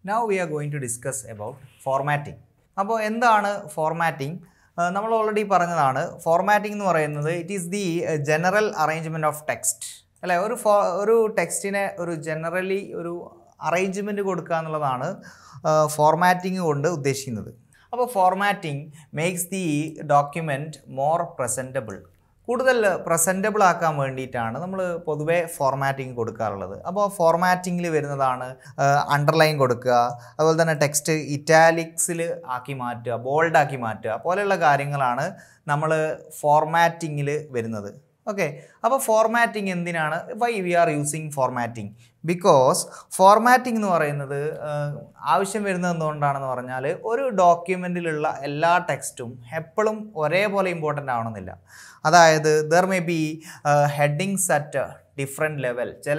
now we are going to discuss about formatting അപ്പോൾ എന്താണ് formatting നമ്മൾ ഓൾറെഡി പറഞ്ഞതാണ് ഫോർമാറ്റിംഗ് എന്ന് പറയുന്നത് it is the general arrangement of text അല്ലേ ഒരു ഫോ ഒരു ടെക്സ്റ്റിനെ ഒരു ജനറലി ഒരു അറേഞ്ച്മെൻറ്റ് കൊടുക്കുക എന്നുള്ളതാണ് ഫോർമാറ്റിംഗ് കൊണ്ട് ഉദ്ദേശിക്കുന്നത് അപ്പോൾ formatting makes the document more presentable കൂടുതൽ പ്രസൻറ്റബിൾ ആക്കാൻ വേണ്ടിയിട്ടാണ് നമ്മൾ പൊതുവേ ഫോർമാറ്റിംഗ് കൊടുക്കാറുള്ളത് അപ്പോൾ ഫോർമാറ്റിങ്ങിൽ വരുന്നതാണ് അണ്ടർലൈൻ കൊടുക്കുക അതുപോലെ തന്നെ ടെക്സ്റ്റ് ഇറ്റാലിക്സിൽ ആക്കി മാറ്റുക ബോൾഡാക്കി മാറ്റുക പോലെയുള്ള കാര്യങ്ങളാണ് നമ്മൾ ഫോർമാറ്റിങ്ങിൽ വരുന്നത് ഓക്കെ അപ്പോൾ ഫോർമാറ്റിംഗ് എന്തിനാണ് why we are using formatting because formatting എന്ന് പറയുന്നത് ആഹ്, ആവശ്യം വരുന്നത് എന്തുകൊണ്ടാണെന്ന് പറഞ്ഞാൽ ഒരു ഡോക്യുമെൻറ്റിലുള്ള എല്ലാ ടെക്സ്റ്റും എപ്പോഴും ഒരേപോലെ ഇമ്പോർട്ടൻ്റ് ആവണമെന്നില്ല അതായത് there may be headings at different level ചില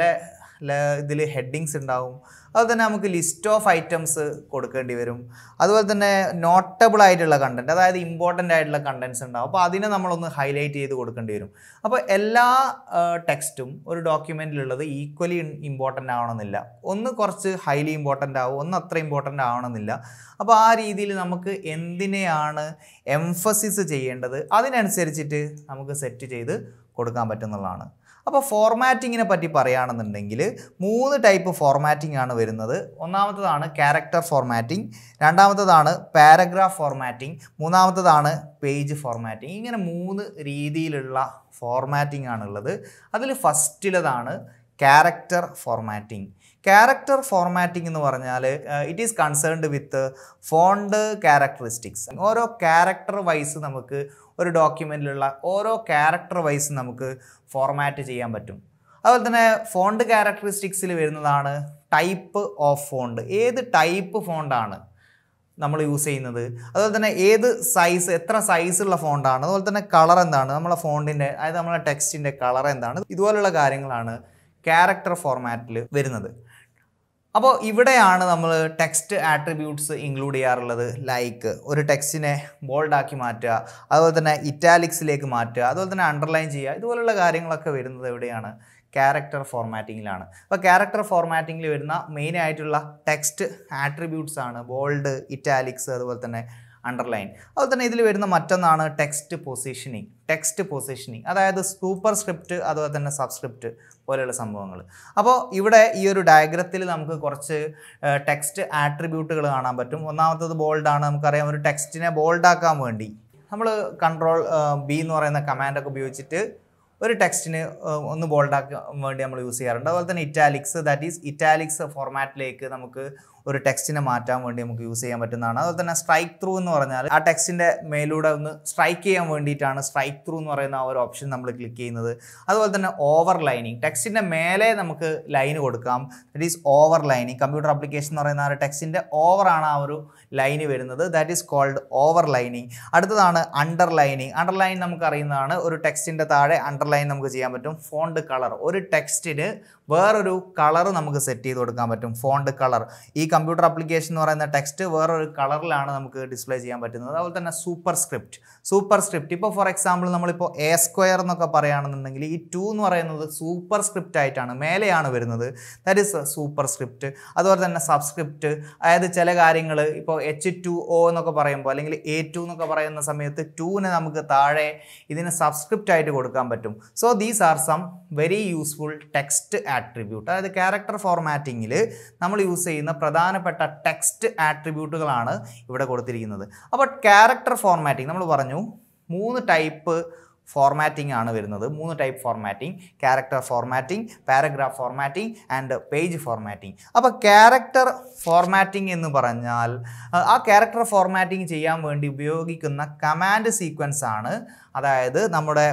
ഇതിൽ ഹെഡിങ്സ് ഉണ്ടാവും അതുപോലെ തന്നെ നമുക്ക് ലിസ്റ്റ് ഓഫ് ഐറ്റംസ് കൊടുക്കേണ്ടി വരും അതുപോലെ തന്നെ നോട്ടബിൾ ആയിട്ടുള്ള കണ്ടൻറ്റ് അതായത് ഇമ്പോർട്ടൻ്റ് ആയിട്ടുള്ള കണ്ടൻസ് ഉണ്ടാവും അപ്പോൾ അതിനെ നമ്മളൊന്ന് ഹൈലൈറ്റ് ചെയ്ത് കൊടുക്കേണ്ടി വരും അപ്പോൾ എല്ലാ ടെക്സ്റ്റും ഒരു ഡോക്യുമെൻറ്റിലുള്ളത് ഈക്വലി ഇമ്പോർട്ടൻ്റ് ആവണമെന്നില്ല ഒന്ന് കുറച്ച് ഹൈലി ഇമ്പോർട്ടൻ്റ് ആവും ഒന്ന് അത്ര ഇമ്പോർട്ടൻ്റ് ആവണമെന്നില്ല അപ്പോൾ ആ രീതിയിൽ നമുക്ക് എന്തിനെയാണ് എംഫസിസ് ചെയ്യേണ്ടത് അതിനനുസരിച്ചിട്ട് നമുക്ക് സെറ്റ് ചെയ്ത് കൊടുക്കാൻ പറ്റുന്നതാണ് അപ്പോൾ ഫോർമാറ്റിങ്ങിനെ പറ്റി പറയുകയാണെന്നുണ്ടെങ്കിൽ മൂന്ന് ടൈപ്പ് ഫോർമാറ്റിംഗ് ആണ് വരുന്നത് ഒന്നാമത്തതാണ് ക്യാരക്ടർ ഫോർമാറ്റിംഗ് രണ്ടാമത്തതാണ് പാരഗ്രാഫ് ഫോർമാറ്റിംഗ് മൂന്നാമത്തതാണ് പേജ് ഫോർമാറ്റിംഗ് ഇങ്ങനെ മൂന്ന് രീതിയിലുള്ള ഫോർമാറ്റിംഗ് ആണുള്ളത് അതിൽ ഫസ്റ്റിലതാണ് ക്യാരക്ടർ ഫോർമാറ്റിംഗ് ക്യാരക്ടർ ഫോർമാറ്റിംഗ് എന്ന് പറഞ്ഞാൽ it is concerned with font characteristics ഓരോ ക്യാരക്ടർ വൈസ് നമുക്ക് ഒരു ഡോക്യുമെൻറ്റിലുള്ള ഓരോ ക്യാരക്ടർ വൈസ് നമുക്ക് ഫോർമാറ്റ് ചെയ്യാൻ പറ്റും അതുപോലെ തന്നെ ഫോണ്ട് ക്യാരക്ടറിസ്റ്റിക്സിൽ വരുന്നതാണ് ടൈപ്പ് ഓഫ് ഫോണ്ട് ഏത് ടൈപ്പ് ഫോണ്ടാണ് നമ്മൾ യൂസ് ചെയ്യുന്നത് അതുപോലെ തന്നെ ഏത് സൈസ് എത്ര സൈസുള്ള ഫോണ്ടാണ് അതുപോലെ തന്നെ കളർ എന്താണ് നമ്മളെ ഫോണ്ടിൻ്റെ അതായത് നമ്മളെ ടെക്സ്റ്റിൻ്റെ കളർ എന്താണ് ഇതുപോലുള്ള കാര്യങ്ങളാണ് ക്യാരക്ടർ ഫോർമാറ്റിൽ വരുന്നത് അപ്പോൾ ഇവിടെയാണ് നമ്മൾ ടെക്സ്റ്റ് ആട്രിബ്യൂട്ട്സ് ഇൻക്ലൂഡ് ചെയ്യാറുള്ളത് ലൈക്ക് ഒരു ടെക്സ്റ്റിനെ ബോൾഡാക്കി മാറ്റുക അതുപോലെ തന്നെ ഇറ്റാലിക്സിലേക്ക് മാറ്റുക അതുപോലെ തന്നെ അണ്ടർലൈൻ ചെയ്യുക ഇതുപോലുള്ള കാര്യങ്ങളൊക്കെ വരുന്നത് എവിടെയാണ് ക്യാരക്ടർ ഫോർമാറ്റിങ്ങിലാണ് അപ്പോൾ ക്യാരക്ടർ ഫോർമാറ്റിങ്ങിൽ വരുന്ന മെയിൻ ആയിട്ടുള്ള ടെക്സ്റ്റ് ആട്രിബ്യൂട്ട്സ് ആണ് ബോൾഡ് ഇറ്റാലിക്സ് അതുപോലെ തന്നെ അണ്ടർലൈൻ അതുപോലെ തന്നെ ഇതിൽ വരുന്ന മറ്റൊന്നാണ് ടെക്സ്റ്റ് പൊസിഷനിങ് ടെക്സ്റ്റ് പൊസിഷനിങ് അതായത് സൂപ്പർ സ്ക്രിപ്റ്റ് അതുപോലെ തന്നെ സബ്സ്ക്രിപ്റ്റ് പോലെയുള്ള സംഭവങ്ങൾ അപ്പോൾ ഇവിടെ ഈ ഒരു ഡയഗ്രത്തിൽ നമുക്ക് കുറച്ച് ടെക്സ്റ്റ് ആട്രിബ്യൂട്ടുകൾ കാണാൻ പറ്റും ഒന്നാമത്തത് ബോൾഡാണ് നമുക്കറിയാം ഒരു ടെക്സ്റ്റിനെ ബോൾഡാക്കാൻ വേണ്ടി നമ്മൾ കൺട്രോൾ ബി എന്ന് പറയുന്ന കമാൻഡൊക്കെ ഉപയോഗിച്ചിട്ട് ഒരു ടെക്സ്റ്റിന് ഒന്ന് ബോൾഡാക്കാൻ വേണ്ടി നമ്മൾ യൂസ് ചെയ്യാറുണ്ട് അതുപോലെ തന്നെ ഇറ്റാലിക്സ് ദാറ്റ് ഈസ് ഇറ്റാലിക്സ് ഫോർമാറ്റിലേക്ക് നമുക്ക് ഒരു ടെക്സ്റ്റിനെ മാറ്റാൻ വേണ്ടി നമുക്ക് യൂസ് ചെയ്യാൻ പറ്റുന്നതാണ് അതുപോലെ തന്നെ സ്ട്രൈക്ക് ത്രൂ എന്ന് പറഞ്ഞാൽ ആ ടെക്സ്റ്റിൻ്റെ മേലൂടെ ഒന്ന് സ്ട്രൈക്ക് ചെയ്യാൻ വേണ്ടിയിട്ടാണ് സ്ട്രൈക്ക് ത്രൂ എന്ന് പറയുന്ന ആ ഒരു ഓപ്ഷൻ നമ്മൾ ക്ലിക്ക് ചെയ്യുന്നത് അതുപോലെ തന്നെ ഓവർ ലൈനിങ് ടെക്സ്റ്റിൻ്റെ മേലെ നമുക്ക് ലൈൻ കൊടുക്കാം that is overlining computer application എന്ന് പറയുന്ന ആ ഒരു ടെക്സ്റ്റിൻ്റെ ഓവറാണ് ആ ഒരു ലൈന് വരുന്നത് that is called overlining അടുത്തതാണ് അണ്ടർ ലൈനിങ് അണ്ടർ ലൈൻ നമുക്ക് അറിയുന്നതാണ് ഒരു ടെക്സ്റ്റിൻ്റെ താഴെ അണ്ടർലൈൻ നമുക്ക് ചെയ്യാൻ പറ്റും ഫോണ്ട് കളർ ഒരു ടെക്സ്റ്റിന് വേറൊരു കളർ നമുക്ക് സെറ്റ് ചെയ്ത് കൊടുക്കാൻ പറ്റും ഫോണ്ട് കളർ ഈ കമ്പ്യൂട്ടർ ആപ്ലിക്കേഷൻ എന്ന് പറയുന്ന ടെക്സ്റ്റ് വേറൊരു കളറിലാണ് നമുക്ക് ഡിസ്പ്ലേ ചെയ്യാൻ പറ്റുന്നത് അതുപോലെ തന്നെ സൂപ്പർ സ്ക്രിപ്റ്റ് സൂപ്പർ സ്ക്രിപ്റ്റ് ഇപ്പോൾ ഫോർ എക്സാമ്പിൾ നമ്മളിപ്പോൾ എ സ്ക്വയർ എന്നൊക്കെ പറയുകയാണെന്നുണ്ടെങ്കിൽ ഈ ടു എന്ന് പറയുന്നത് സൂപ്പർ സ്ക്രിപ്റ്റ് ആയിട്ടാണ് മേലെയാണ് വരുന്നത് ദാറ്റ് ഇസ് സൂപ്പർ സ്ക്രിപ്റ്റ് അതുപോലെ തന്നെ സബ്സ്ക്രിപ്റ്റ് അതായത് ചില കാര്യങ്ങൾ ഇപ്പോൾ എച്ച് ടു ഒ എന്നൊക്കെ പറയുമ്പോൾ അല്ലെങ്കിൽ എ ടു എന്നൊക്കെ പറയുന്ന സമയത്ത് ടൂവിനെ നമുക്ക് താഴെ ഇതിന് സബ്സ്ക്രിപ്റ്റ് ആയിട്ട് കൊടുക്കാൻ പറ്റും so these are some very useful text attribute അതായത് ക്യാരക്ടർ ഫോർമാറ്റിങ്ങിൽ നമ്മൾ യൂസ് ചെയ്യുന്ന പ്രധാനപ്പെട്ട ടെക്സ്റ്റ് ആട്രിബ്യൂട്ടുകളാണ് ഇവിടെ കൊടുത്തിരിക്കുന്നത് അപ്പോൾ ക്യാരക്ടർ ഫോർമാറ്റിംഗ് നമ്മൾ പറഞ്ഞു മൂന്ന് ടൈപ്പ് ഫോർമാറ്റിംഗ് ആണ് വരുന്നത് മൂന്ന് type formatting character formatting paragraph formatting and page formatting അപ്പോൾ ക്യാരക്ടർ ഫോർമാറ്റിംഗ് എന്ന് പറഞ്ഞാൽ അഹ് ആ ക്യാരക്ടർ ഫോർമാറ്റിംഗ് ചെയ്യാൻ വേണ്ടി ഉപയോഗിക്കുന്ന കമാൻഡ് സീക്വൻസ് ആണ് അതായത് നമ്മുടെ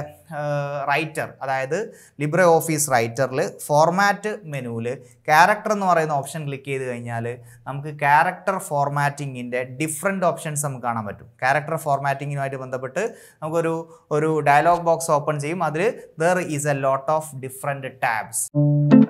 റൈറ്റർ അതായത് ലിബ്രെ ഓഫീസ് റൈറ്ററിൽ ഫോർമാറ്റ് മെനുവിൽ ക്യാരക്ടർ എന്ന് പറയുന്ന ഓപ്ഷൻ ക്ലിക്ക് ചെയ്ത് കഴിഞ്ഞാൽ നമുക്ക് ക്യാരക്ടർ ഫോർമാറ്റിങ്ങിൻ്റെ ഡിഫറെൻറ്റ് ഓപ്ഷൻസ് നമുക്ക് കാണാൻ പറ്റും ക്യാരക്ടർ ഫോർമാറ്റിങ്ങിനുമായിട്ട് ബന്ധപ്പെട്ട് നമുക്കൊരു ഒരു ഡയലോഗ് ബോക്സ് ഓപ്പൺ ചെയ്യും അതിൽ there is a lot of different tabs